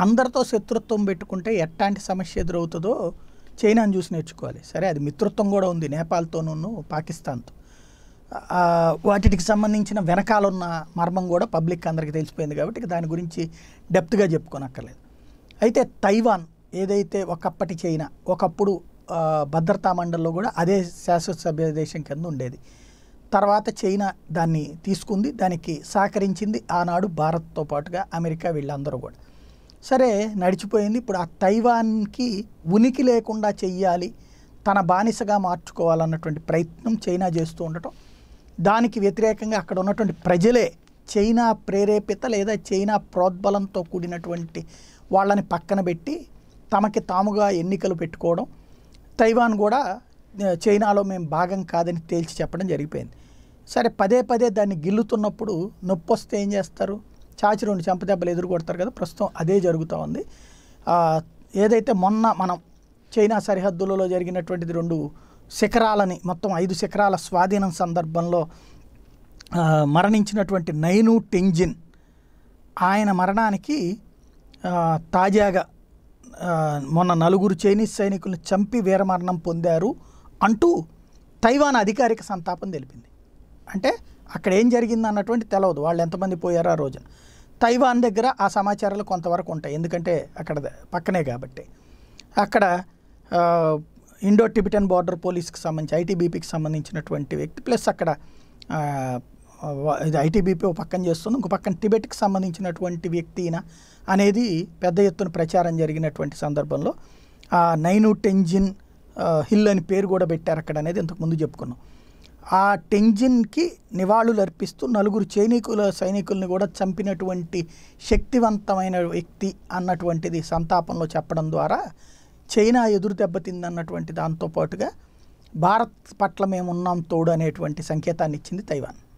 అందరితో శత్రుత్వం పెట్టుకుంటే ఎట్లాంటి సమస్య ఎదురవుతుందో చైనాని చూసి నేర్చుకోవాలి సరే అది మిత్రత్వం కూడా ఉంది నేపాల్తోనూ పాకిస్తాన్తో ఆ, వాటికి సంబంధించిన వెనకాలన్న మర్మం కూడా పబ్లిక్ అందరికీ తెలిసిపోయింది కాబట్టి ఇక దాని గురించి డెప్త్గా చెప్పుకోనక్కర్లేదు అయితే తైవాన్ ఏదైతే ఒకప్పటి చైనా ఒకప్పుడు ఆ, భద్రతా మండలిలో కూడా అదే శాశ్వత సభ్య దేశం కింద ఉండేది తర్వాత చైనా దాన్ని తీసుకుంది దానికి సహకరించింది ఆనాడు భారత్తో పాటుగా అమెరికా వీళ్ళందరూ కూడా సరే నడిచిపోయింది ఇప్పుడు ఆ తైవాన్కి ఉనికి లేకుండా చెయ్యాలి తన బానిసగా మార్చుకోవాలన్నటువంటి ప్రయత్నం చైనా చేస్తూ ఉండటం దానికి వ్యతిరేకంగా అక్కడ ఉన్నటువంటి ప్రజలే చైనా ప్రేరేపిత లేదా చైనా ప్రోద్బలంతో కూడినటువంటి వాళ్ళని పక్కన పెట్టి తమకి తాముగా ఎన్నికలు పెట్టుకోవడం తైవాన్ కూడా ఆ, చైనాలో మేము భాగం కాదని తేల్చి చెప్పడం జరిగిపోయింది సరే పదే పదే దాన్ని గిల్లుతున్నప్పుడు నొప్పి వస్తే ఏం చేస్తారు చాచి రెండు చెంపదెబ్బలు ఎదురు కొడతారు కదా ప్రస్తుతం అదే జరుగుతూ ఉంది ఆ, ఏదైతే మొన్న మనం చైనా సరిహద్దులలో జరిగినటువంటిది రెండు శిఖరాలని మొత్తం ఐదు శిఖరాల స్వాధీనం సందర్భంలో ఆ, మరణించినటువంటి నైను టెంజిన్ ఆయన మరణానికి ఆ, తాజాగా ఆ, మొన్న నలుగురు చైనీస్ సైనికులను చంపి వీరమరణం పొందారు అంటూ తైవాన్ అధికారిక సంతాపం తెలిపింది అంటే అక్కడ ఏం జరిగింది అన్నటువంటి తెలవదు వాళ్ళు ఎంతమంది పోయారో ఆ రోజున తైవాన్ దగ్గర ఆ సమాచారాలు కొంతవరకు ఉంటాయి ఎందుకంటే అక్కడ ద- పక్కనే కాబట్టి అక్కడ ఆ, ఇండో టిబిటన్ బార్డర్ పోలీస్కి సంబంధించి ఐటీబీపీకి సంబంధించినటువంటి వ్యక్తి ప్లస్ అక్కడ ఆ, వ- ఇది ఐటీబీపీ ఒక పక్కన చేస్తుంది ఇంకో పక్కన టిబెట్కి సంబంధించినటువంటి వ్యక్తిన అనేది పెద్ద ఎత్తున ప్రచారం జరిగినటువంటి సందర్భంలో ఆ నైను టెంజిన్ ఆ, హిల్ అని పేరు కూడా పెట్టారు అక్కడ అనేది ఇంతకుముందు చెప్పుకున్నాం ఆ టెంజిన్కి నివాళులు అర్పిస్తూ నలుగురు సైనికుల సైనికుల్ని కూడా చంపినటువంటి శక్తివంతమైన వ్యక్తి అన్నటువంటిది సంతాపంలో చెప్పడం ద్వారా చైనా ఎదురు దెబ్బతిందన్నటువంటి దాంతో పాటుగా భారత్ పట్ల మేము ఉన్నాం తోడు అనేటువంటి సంకేతాన్ని ఇచ్చింది తైవాన్